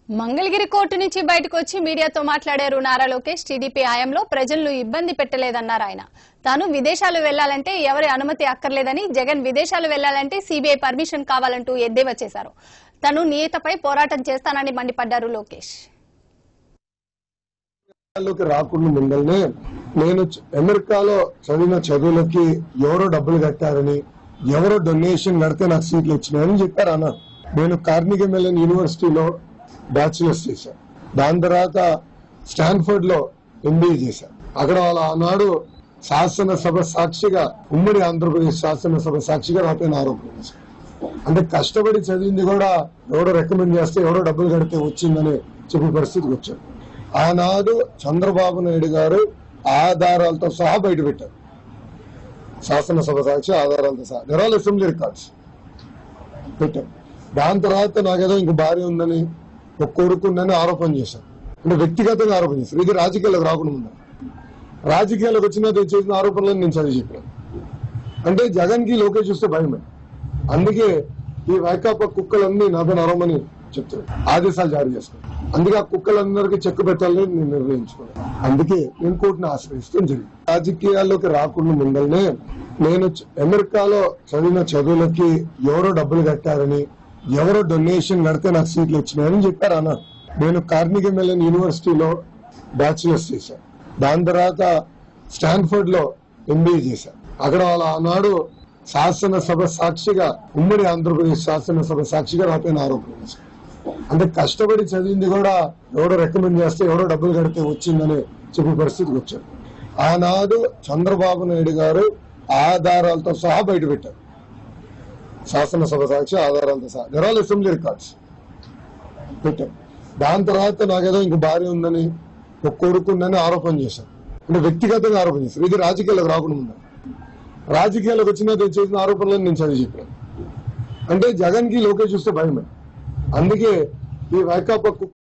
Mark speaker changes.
Speaker 1: Mangalagiri court నుంచి బయటకు వచ్చి మీడియాతో మాట్లాడారు నారా లోకేష్ టీడీపీ హయాంలో ప్రజలను ఇబ్బంది పెట్టలేదన్నారు ఆయన తాను విదేశాలు వెళ్లాలంటే ఎవరి అనుమతి అక్కర్లేదని జగన్ విదేశాలు వెళ్లాలంటే సీబీఐ పర్మిషన్ కావాలంటూ ఎద్దేవా చేశారు తను నియతపై పోరాటం చేస్తానని మండిపడ్డారు లోకేష్
Speaker 2: లోకి రాకుండా ముందల్నే నేను చ- అమెరికాలో చదివిన చదువులకి ఎవరో డబ్బులు కట్టారని ఎవరో డొనేషన్ కడితే నాకు సీట్లు వచ్చినాయని చెప్పారు అన్న నేను కార్నిగ మెలన్ యూనివర్సిటీలో బ్యాచులర్స్ చేశాను దాని తర్వాత స్టాన్ఫర్డ్ లో ఎంబీఏ చేశాను అక్కడ వాళ్ళ ఆనాడు శాసనసభ సాక్షిగా ఉమ్మడి ఆంధ్రప్రదేశ్ శాసనసభ సాక్షిగా నా పైన ఆరోపణ చేశారు అంటే కష్టపడి చదివింది కూడా ఎవడో రికమెండ్ చేస్తే ఎవరో డబ్బులు కడితే వచ్చిందని చెప్పే పరిస్థితికి వచ్చాడు ఆనాడు చంద్రబాబు నాయుడు గారు ఆధారాలతో సహా బయట పెట్టారు శాసనసభ సాక్షి ఆధారాలతో సహా నిరాల్ అసెంబ్లీ రికార్డ్స్ పెట్టారు దాని తర్వాత నాకేదో ఇంక భార్య ఉందని ఒక కొడుకు ఉందని ఆరోపణ చేశారు అంటే వ్యక్తిగతంగా ఆరోపణ చేశారు ఇది రాజకీయాలకు రాకుండా ముందు రాజకీయాలకు వచ్చినా నేను చేసిన ఆరోపణలను నేను చదివి చెప్పాను అంటే జగన్ కి లోకేష్ చూస్తే భయమే అందుకే ఈ వైకాపా కుక్కలన్నీ నాపై నరమని చెప్తున్నాడు ఆదేశాలు జారీ చేస్తున్నాడు అందుకే ఆ కుక్కలందరికీ చెక్ పెట్టాలని నేను నిర్ణయించుకున్నాను అందుకే నేను కోర్టును ఆశ్రయిస్తాం జరిగింది రాజకీయాల్లోకి రాకుండా ముందల్నే నేను చ- అమెరికాలో చదివిన చదువులకి ఎవరో డబ్బులు కట్టారని ఎవరో డొనేషన్ కడితే నాకు సీట్లు వచ్చినాయని చెప్పారు అన్న నేను కార్నిగ మెలన్ యూనివర్సిటీలో బ్యాచులర్స్ చేశాను దాని తర్వాత స్టాన్ఫర్డ్ లో ఎంబీఏ చేశాను అక్కడ వాళ్ళ ఆనాడు శాసనసభ సాక్షిగా ఉమ్మడి ఆంధ్రప్రదేశ్ శాసనసభ సాక్షిగా నా పైన ఆరోపణ చేశారు అంటే కష్టపడి చదివింది కూడా ఎవడో రికమెండ్ చేస్తే ఎవడో డబ్బులు కడితే వచ్చిందని చెప్పే పరిస్థితికి వచ్చాడు ఆనాడు చంద్రబాబు నాయుడు గారు ఆధారాలతో సహా బయట పెట్టారు శాసనసభ సాక్షి ఆధారాలతో సహా నిరాల్ అసెంబ్లీ రికార్డ్స్ పెట్టారు దాని తర్వాత నాకేదో ఇంక భార్య ఉందని ఒక కొడుకు ఉందని ఆరోపణ చేశారు అంటే వ్యక్తిగతంగా ఆరోపణ చేశారు ఇది రాజకీయాలకు రాకుండా ముందు రాజకీయాలకు వచ్చినా నేను చేసిన ఆరోపణలను నేను చదివి చెప్పాను అంటే జగన్ కి లోకేష్ చూస్తే భయమే అందుకే ఈ వైకాపా కు-